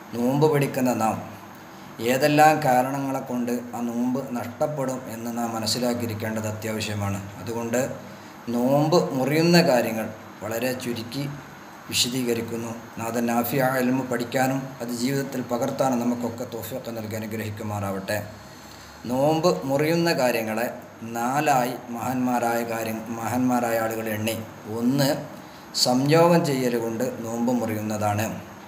നോമ്പ് പിടിക്കുന്ന നാം ഏതെല്ലാം കാരണങ്ങളെ കൊണ്ട് ആ നോമ്പ് നഷ്ടപ്പെടും എന്ന് നാം മനസ്സിലാക്കിയിരിക്കേണ്ടത് അത്യാവശ്യമാണ് അതുകൊണ്ട് നോമ്പ് മുറിയുന്ന കാര്യങ്ങൾ വളരെ ചുരുക്കി വിശദീകരിക്കുന്നു നാഥൻ നാഫിയ എൽമ് പഠിക്കാനും അത് ജീവിതത്തിൽ പകർത്താനും നമുക്കൊക്കെ തോഫിയൊക്കെ നൽകി അനുഗ്രഹിക്കുമാറാവട്ടെ നോമ്പ് മുറിയുന്ന കാര്യങ്ങളെ നാലായി മഹാന്മാരായ കാര്യം മഹാന്മാരായ ആളുകൾ എണ്ണി ഒന്ന് സംയോഗം ചെയ്യൽ കൊണ്ട് നോമ്പ് മുറിയുന്നതാണ്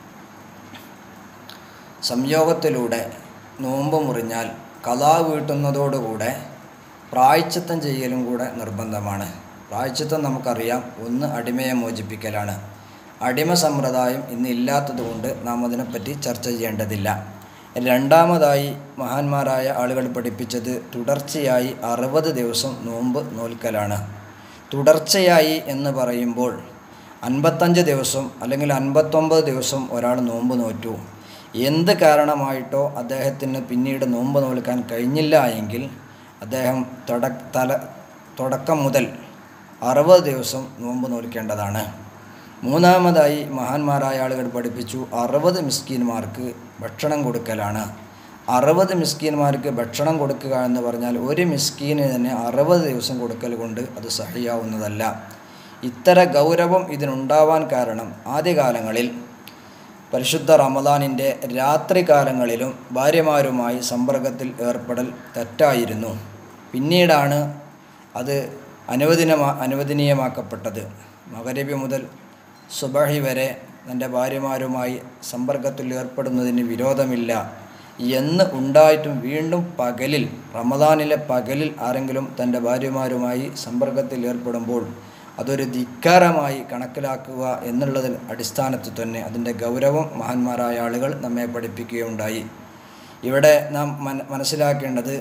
സംയോഗത്തിലൂടെ നോമ്പ് മുറിഞ്ഞാൽ കലാ വീട്ടുന്നതോടുകൂടെ പ്രായച്ചിത്തം ചെയ്യലും കൂടെ നിർബന്ധമാണ് പ്രായച്ചിത്തം നമുക്കറിയാം ഒന്ന് അടിമയെ മോചിപ്പിക്കലാണ് അടിമ സമ്പ്രദായം ഇന്ന് ഇല്ലാത്തതുകൊണ്ട് നാം അതിനെപ്പറ്റി ചർച്ച ചെയ്യേണ്ടതില്ല രണ്ടാമതായി മഹാന്മാരായ ആളുകൾ പഠിപ്പിച്ചത് തുടർച്ചയായി അറുപത് ദിവസം നോമ്പ് നോൽക്കലാണ് തുടർച്ചയായി എന്ന് പറയുമ്പോൾ അൻപത്തഞ്ച് ദിവസം അല്ലെങ്കിൽ അൻപത്തൊമ്പത് ദിവസം ഒരാൾ നോമ്പ് നോറ്റു എന്ത് കാരണമായിട്ടോ അദ്ദേഹത്തിന് പിന്നീട് നോമ്പ് നോൽക്കാൻ കഴിഞ്ഞില്ല എങ്കിൽ അദ്ദേഹം തുട തല തുടക്കം മുതൽ അറുപത് ദിവസം നോമ്പ് നോൽക്കേണ്ടതാണ് മൂന്നാമതായി മഹാന്മാരായ ആളുകൾ പഠിപ്പിച്ചു അറുപത് മിസ്കീന്മാർക്ക് ഭക്ഷണം കൊടുക്കലാണ് അറുപത് മിസ്കീന്മാർക്ക് ഭക്ഷണം കൊടുക്കുക എന്ന് പറഞ്ഞാൽ ഒരു മിസ്കീന് തന്നെ അറുപത് ദിവസം കൊടുക്കൽ കൊണ്ട് അത് സഹിയാവുന്നതല്ല ഇത്തര ഗൗരവം ഇതിനുണ്ടാവാൻ കാരണം ആദ്യകാലങ്ങളിൽ പരിശുദ്ധ റമദാനിൻ്റെ രാത്രികാലങ്ങളിലും ഭാര്യമാരുമായി സമ്പർക്കത്തിൽ ഏർപ്പെടൽ തെറ്റായിരുന്നു പിന്നീടാണ് അത് അനുവദനമാ അനുവദനീയമാക്കപ്പെട്ടത് മകരബി മുതൽ സുബഹി വരെ തൻ്റെ ഭാര്യമാരുമായി സമ്പർക്കത്തിൽ ഏർപ്പെടുന്നതിന് വിരോധമില്ല എന്ന് ഉണ്ടായിട്ടും വീണ്ടും പകലിൽ റമദാനിലെ പകലിൽ ആരെങ്കിലും തൻ്റെ ഭാര്യമാരുമായി സമ്പർക്കത്തിൽ ഏർപ്പെടുമ്പോൾ അതൊരു ധിക്കാരമായി കണക്കിലാക്കുക എന്നുള്ളതിൽ അടിസ്ഥാനത്തിൽ തന്നെ അതിൻ്റെ ഗൗരവം മഹാന്മാരായ ആളുകൾ നമ്മെ പഠിപ്പിക്കുകയുണ്ടായി ഇവിടെ നാം മന മനസ്സിലാക്കേണ്ടത്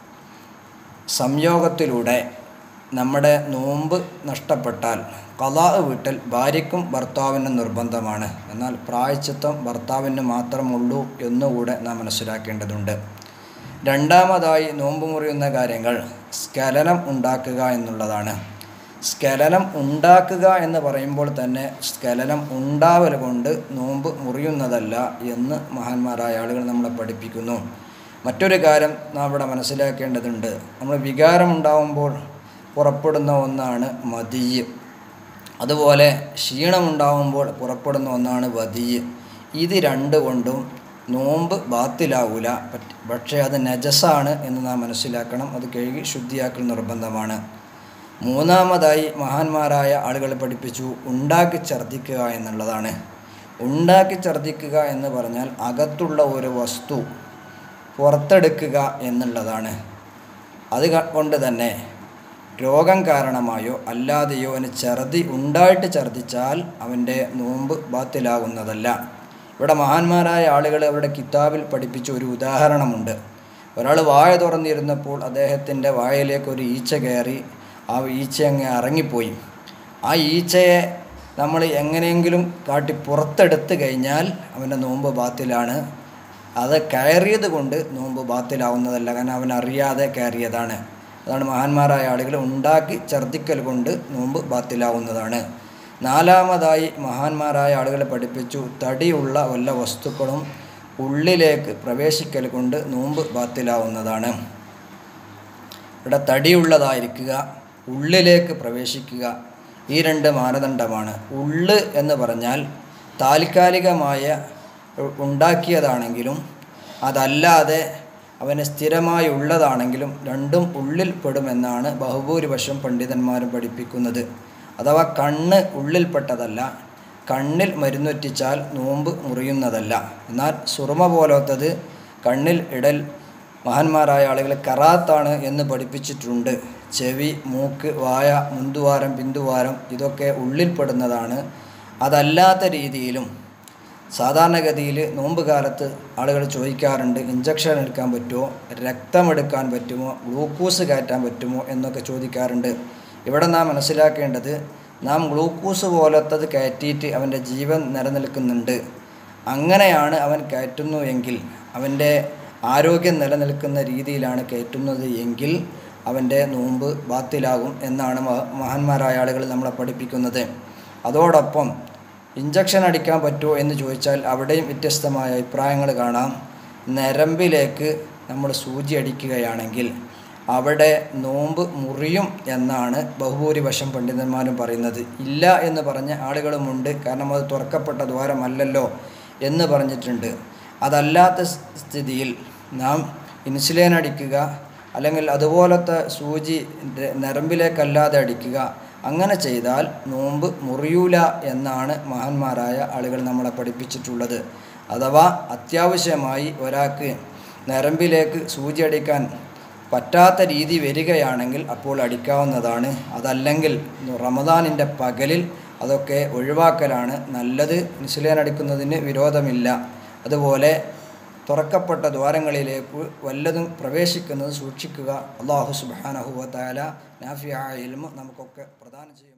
സംയോഗത്തിലൂടെ നമ്മുടെ നോമ്പ് നഷ്ടപ്പെട്ടാൽ കലാ വീട്ടൽ ഭാര്യയ്ക്കും ഭർത്താവിനും നിർബന്ധമാണ് എന്നാൽ പ്രായച്ചിത്വം ഭർത്താവിന് മാത്രമുള്ളൂ എന്നുകൂടെ നാം മനസ്സിലാക്കേണ്ടതുണ്ട് രണ്ടാമതായി നോമ്പ് മുറിയുന്ന കാര്യങ്ങൾ സ്ഖലനം ഉണ്ടാക്കുക എന്നുള്ളതാണ് സ്ഖലനം ഉണ്ടാക്കുക എന്ന് പറയുമ്പോൾ തന്നെ സ്ഖലനം ഉണ്ടാവൽ കൊണ്ട് നോമ്പ് മുറിയുന്നതല്ല എന്ന് മഹാന്മാരായ ആളുകൾ നമ്മളെ പഠിപ്പിക്കുന്നു മറ്റൊരു കാര്യം നാം ഇവിടെ മനസ്സിലാക്കേണ്ടതുണ്ട് നമ്മൾ വികാരം ഉണ്ടാവുമ്പോൾ പുറപ്പെടുന്ന ഒന്നാണ് മതിയ് അതുപോലെ ക്ഷീണമുണ്ടാവുമ്പോൾ പുറപ്പെടുന്ന ഒന്നാണ് വതിയ് ഇത് രണ്ട് കൊണ്ടും നോമ്പ് ബാത്തിലാവൂല പക്ഷേ അത് നജസാണ് എന്ന് നാം മനസ്സിലാക്കണം അത് കഴുകി ശുദ്ധിയാക്കൽ നിർബന്ധമാണ് മൂന്നാമതായി മഹാന്മാരായ ആളുകൾ പഠിപ്പിച്ചു ഉണ്ടാക്കി ഛർദ്ദിക്കുക എന്നുള്ളതാണ് ഉണ്ടാക്കി ഛർദ്ദിക്കുക എന്ന് പറഞ്ഞാൽ അകത്തുള്ള ഒരു വസ്തു പുറത്തെടുക്കുക എന്നുള്ളതാണ് അത് കൊണ്ട് തന്നെ രോഗം കാരണമായോ അല്ലാതെയോ അവന് ഛർദി ഉണ്ടായിട്ട് ഛർദ്ദിച്ചാൽ അവൻ്റെ നോമ്പ് ബാത്തിലാകുന്നതല്ല ഇവിടെ മഹാന്മാരായ ആളുകൾ അവരുടെ കിതാബിൽ പഠിപ്പിച്ച ഒരു ഉദാഹരണമുണ്ട് ഒരാൾ വായ തുറന്നിരുന്നപ്പോൾ അദ്ദേഹത്തിൻ്റെ വായയിലേക്ക് ഒരു ഈച്ച കയറി ആ ഈച്ച അങ്ങ് ഇറങ്ങിപ്പോയി ആ ഈച്ചയെ നമ്മൾ എങ്ങനെയെങ്കിലും കാട്ടി പുറത്തെടുത്ത് കഴിഞ്ഞാൽ അവൻ്റെ നോമ്പ് ബാത്തിലാണ് അത് കയറിയത് കൊണ്ട് നോമ്പ് ബാത്തിലാവുന്നതല്ല കാരണം അവൻ അറിയാതെ കയറിയതാണ് അതാണ് മഹാന്മാരായ ആളുകൾ ഉണ്ടാക്കി ഛർദ്ദിക്കൽ കൊണ്ട് നോമ്പ് ബാത്തിലാവുന്നതാണ് നാലാമതായി മഹാന്മാരായ ആളുകളെ പഠിപ്പിച്ചു തടിയുള്ള വല്ല വസ്തുക്കളും ഉള്ളിലേക്ക് പ്രവേശിക്കൽ കൊണ്ട് നോമ്പ് ബാത്തിലാവുന്നതാണ് ഇവിടെ തടിയുള്ളതായിരിക്കുക ഉള്ളിലേക്ക് പ്രവേശിക്കുക ഈ രണ്ട് മാനദണ്ഡമാണ് ഉള്ള് എന്ന് പറഞ്ഞാൽ താൽക്കാലികമായ ഉണ്ടാക്കിയതാണെങ്കിലും അതല്ലാതെ അവന് സ്ഥിരമായി ഉള്ളതാണെങ്കിലും രണ്ടും ഉള്ളിൽ പെടുമെന്നാണ് ബഹുഭൂരിപക്ഷം പണ്ഡിതന്മാരും പഠിപ്പിക്കുന്നത് അഥവാ കണ്ണ് ഉള്ളിൽപ്പെട്ടതല്ല കണ്ണിൽ മരുന്നൊറ്റിച്ചാൽ നോമ്പ് മുറിയുന്നതല്ല എന്നാൽ സുറുമ പോലത്തത് കണ്ണിൽ ഇടൽ മഹാന്മാരായ ആളുകൾ കറാത്താണ് എന്ന് പഠിപ്പിച്ചിട്ടുണ്ട് ചെവി മൂക്ക് വായ മുന്തുവാരം പിന്തുവാരം ഇതൊക്കെ ഉള്ളിൽപ്പെടുന്നതാണ് അതല്ലാത്ത രീതിയിലും സാധാരണഗതിയിൽ നോമ്പ് കാലത്ത് ആളുകൾ ചോദിക്കാറുണ്ട് ഇഞ്ചക്ഷൻ എടുക്കാൻ പറ്റുമോ രക്തമെടുക്കാൻ പറ്റുമോ ഗ്ലൂക്കോസ് കയറ്റാൻ പറ്റുമോ എന്നൊക്കെ ചോദിക്കാറുണ്ട് ഇവിടെ നാം മനസ്സിലാക്കേണ്ടത് നാം ഗ്ലൂക്കോസ് പോലത്തത് കയറ്റിയിട്ട് അവൻ്റെ ജീവൻ നിലനിൽക്കുന്നുണ്ട് അങ്ങനെയാണ് അവൻ കയറ്റുന്നു എങ്കിൽ അവൻ്റെ ആരോഗ്യം നിലനിൽക്കുന്ന രീതിയിലാണ് കയറ്റുന്നത് എങ്കിൽ അവൻ്റെ നോമ്പ് ബാത്തിലാകും എന്നാണ് മഹാന്മാരായ ആളുകൾ നമ്മളെ പഠിപ്പിക്കുന്നത് അതോടൊപ്പം ഇഞ്ചക്ഷൻ അടിക്കാൻ പറ്റുമോ എന്ന് ചോദിച്ചാൽ അവിടെയും വ്യത്യസ്തമായ അഭിപ്രായങ്ങൾ കാണാം നരമ്പിലേക്ക് നമ്മൾ സൂചി അടിക്കുകയാണെങ്കിൽ അവിടെ നോമ്പ് മുറിയും എന്നാണ് ബഹുഭൂരിപക്ഷം പണ്ഡിതന്മാരും പറയുന്നത് ഇല്ല എന്ന് പറഞ്ഞ ആളുകളുമുണ്ട് കാരണം അത് തുറക്കപ്പെട്ട ദ്വാരമല്ലല്ലോ എന്ന് പറഞ്ഞിട്ടുണ്ട് അതല്ലാത്ത സ് സ്ഥിതിയിൽ നാം ഇൻസുലിൻ അടിക്കുക അല്ലെങ്കിൽ അതുപോലത്തെ സൂചി ര- നരമ്പിലേക്കല്ലാതെ അടിക്കുക അങ്ങനെ ചെയ്താൽ നോമ്പ് മുറിയൂല എന്നാണ് മഹാന്മാരായ ആളുകൾ നമ്മളെ പഠിപ്പിച്ചിട്ടുള്ളത് അഥവാ അത്യാവശ്യമായി ഒരാൾക്ക് നരമ്പിലേക്ക് സൂചി അടിക്കാൻ പറ്റാത്ത രീതി വരികയാണെങ്കിൽ അപ്പോൾ അടിക്കാവുന്നതാണ് അതല്ലെങ്കിൽ റമദാനിൻ്റെ പകലിൽ അതൊക്കെ ഒഴിവാക്കലാണ് നല്ലത് ഇൻസുലിൻ അടിക്കുന്നതിന് വിരോധമില്ല അതുപോലെ തുറക്കപ്പെട്ട ദ്വാരങ്ങളിലേക്ക് വല്ലതും പ്രവേശിക്കുന്നത് സൂക്ഷിക്കുക അള്ളാഹു സുബാനഹുവ താല നാഫിയ ഇൽമ നമുക്കൊക്കെ പ്രദാനം ചെയ്യും